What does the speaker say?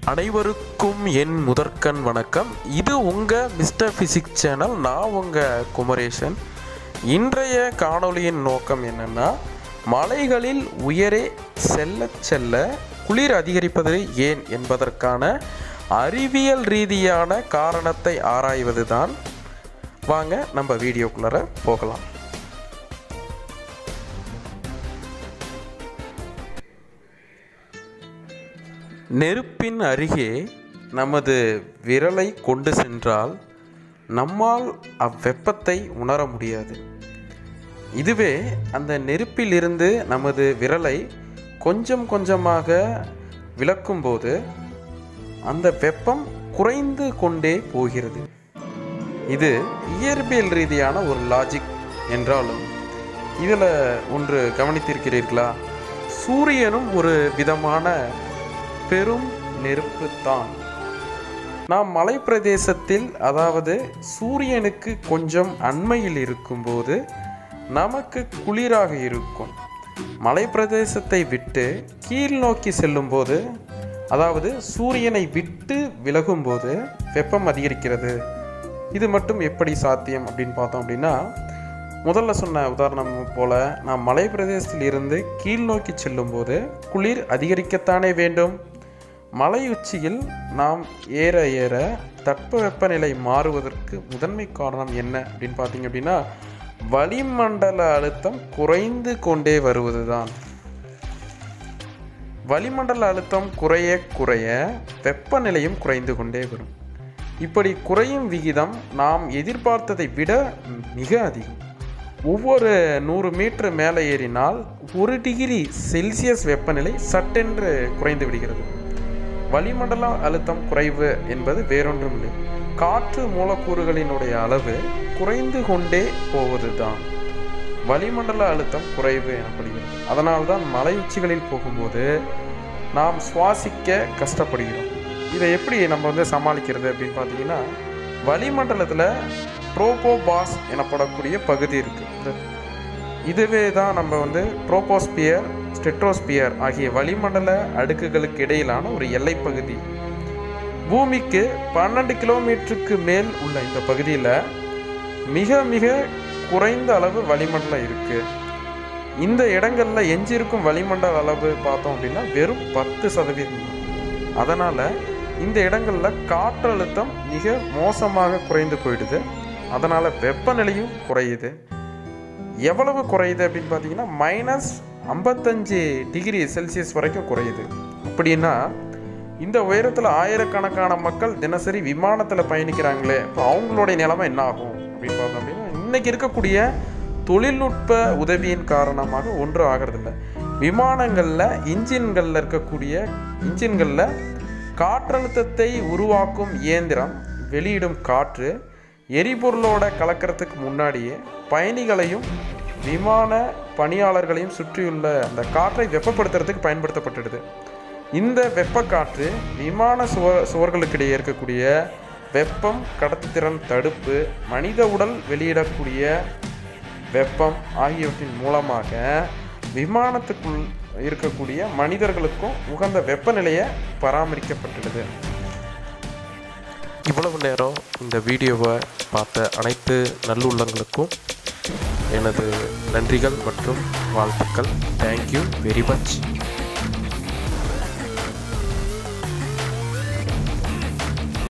அனைவருக்கும் என் முதற்கண் வணக்கம் இது உங்கள் மிஸ்டர் ஃபிசிக்ஸ் சேனல் நான் உங்கள் குமரேசன் இன்றைய காணொளியின் நோக்கம் என்னென்னா மலைகளில் உயரே செல்ல செல்ல குளிர் அதிகரிப்பது ஏன் என்பதற்கான அறிவியல் ரீதியான காரணத்தை ஆராய்வது தான் வாங்க நம்ம வீடியோக்குள்ளார போகலாம் நெருப்பின் அருகே நமது விரலை கொண்டு சென்றால் நம்மால் அவ்வெப்பத்தை உணர முடியாது இதுவே அந்த நெருப்பிலிருந்து நமது விரலை கொஞ்சம் கொஞ்சமாக விலக்கும்போது அந்த வெப்பம் குறைந்து கொண்டே போகிறது இது இயற்பியல் ரீதியான ஒரு லாஜிக் என்றாலும் இதில் ஒன்று கவனித்திருக்கிறீர்களா சூரியனும் ஒரு விதமான பெரும் நெருப்பு தான் நாம் மலைப்பிரதேசத்தில் அதாவது சூரியனுக்கு கொஞ்சம் அண்மையில் இருக்கும்போது நமக்கு குளிராக இருக்கும் மலைப்பிரதேசத்தை விட்டு கீழ் நோக்கி செல்லும்போது அதாவது சூரியனை விட்டு விலகும்போது வெப்பம் அதிகரிக்கிறது இது மட்டும் எப்படி சாத்தியம் அப்படின்னு பார்த்தோம் அப்படின்னா முதல்ல சொன்ன உதாரணம் போல நாம் மலை பிரதேசத்தில் இருந்து கீழ் நோக்கி செல்லும்போது குளிர் அதிகரிக்கத்தானே வேண்டும் மலை உச்சியில் நாம் ஏற ஏற தட்பவெப்பநிலை மாறுவதற்கு முதன்மை காரணம் என்ன அப்படின்னு பார்த்தீங்க அப்படின்னா வளிமண்டல அழுத்தம் குறைந்து கொண்டே வருவது தான் வளிமண்டல அழுத்தம் குறைய குறைய வெப்பநிலையும் குறைந்து கொண்டே வரும் இப்படி குறையும் விகிதம் நாம் எதிர்பார்த்ததை விட மிக அதிகம் ஒவ்வொரு நூறு மீட்டர் மேலே ஏறினால் ஒரு டிகிரி செல்சியஸ் வெப்பநிலை சட்டென்று குறைந்து விடுகிறது வளிமண்டல அழுத்தம் குறைவு என்பது வேறொன்றும் இல்லை காற்று மூலக்கூறுகளினுடைய அளவு குறைந்து கொண்டே போவது தான் வளிமண்டல அழுத்தம் குறைவு எனப்படுகிறது அதனால்தான் மலை உச்சிகளில் போகும்போது நாம் சுவாசிக்க கஷ்டப்படுகிறோம் இதை எப்படி நம்ம வந்து சமாளிக்கிறது அப்படின்னு பார்த்தீங்கன்னா வளிமண்டலத்தில் ட்ரோபோபாஸ் எனப்படக்கூடிய பகுதி இருக்குது இதுவே தான் நம்ம வந்து ட்ரோபோஸ்பியர் ஸ்டெட்ரோஸ்பியர் ஆகிய வளிமண்டல அடுக்குகளுக்கு இடையிலான ஒரு எல்லைப்பகுதி பூமிக்கு பன்னெண்டு கிலோமீட்டருக்கு மேல் உள்ள இந்த பகுதியில் மிக மிக குறைந்த அளவு வளிமண்டலம் இருக்குது இந்த இடங்களில் எஞ்சிருக்கும் வளிமண்டல அளவு பார்த்தோம் அப்படின்னா வெறும் பத்து சதவீதம் அதனால் இந்த இடங்களில் காற்றழுத்தம் மிக மோசமாக குறைந்து போயிடுது அதனால் வெப்பநிலையும் குறையுது எவ்வளவு குறையுது அப்படின்னு பார்த்தீங்கன்னா மைனஸ் ஐம்பத்தஞ்சு டிகிரி செல்சியஸ் வரைக்கும் குறையுது அப்படின்னா இந்த உயரத்தில் ஆயிரக்கணக்கான மக்கள் தினசரி விமானத்தில் பயணிக்கிறாங்களே இப்போ அவங்களுடைய நிலைமை என்ன ஆகும் அப்படின்னு பார்த்தோம் அப்படின்னா இன்றைக்கி இருக்கக்கூடிய தொழில்நுட்ப உதவியின் காரணமாக ஒன்றும் ஆகிறதில்ல விமானங்களில் இன்ஜின்களில் இருக்கக்கூடிய இன்ஜின்களில் காற்றழுத்தத்தை உருவாக்கும் இயந்திரம் வெளியிடும் காற்று எரிபொருளோட கலக்கிறதுக்கு முன்னாடியே பயணிகளையும் விமான பணியாளர்களையும் சுற்றியுள்ள அந்த காற்றை வெப்பப்படுத்துறதுக்கு பயன்படுத்தப்பட்டுடுது இந்த வெப்பக்காற்று விமான சுவர் சுவர்களுக்கிடையே இருக்கக்கூடிய வெப்பம் கடத்துத்திறன் தடுப்பு மனித உடல் வெளியிடக்கூடிய வெப்பம் ஆகியவற்றின் மூலமாக விமானத்துக்குள் இருக்கக்கூடிய மனிதர்களுக்கும் உகந்த வெப்பநிலையை பராமரிக்கப்பட்டுள்ளது இவ்வளவு நேரம் இந்த வீடியோவை பார்த்த அனைத்து நல்லுள்ளங்களுக்கும் எனது நன்றிகள் மற்றும் வாழ்த்துக்கள் தேங்க்யூ வெரி மச்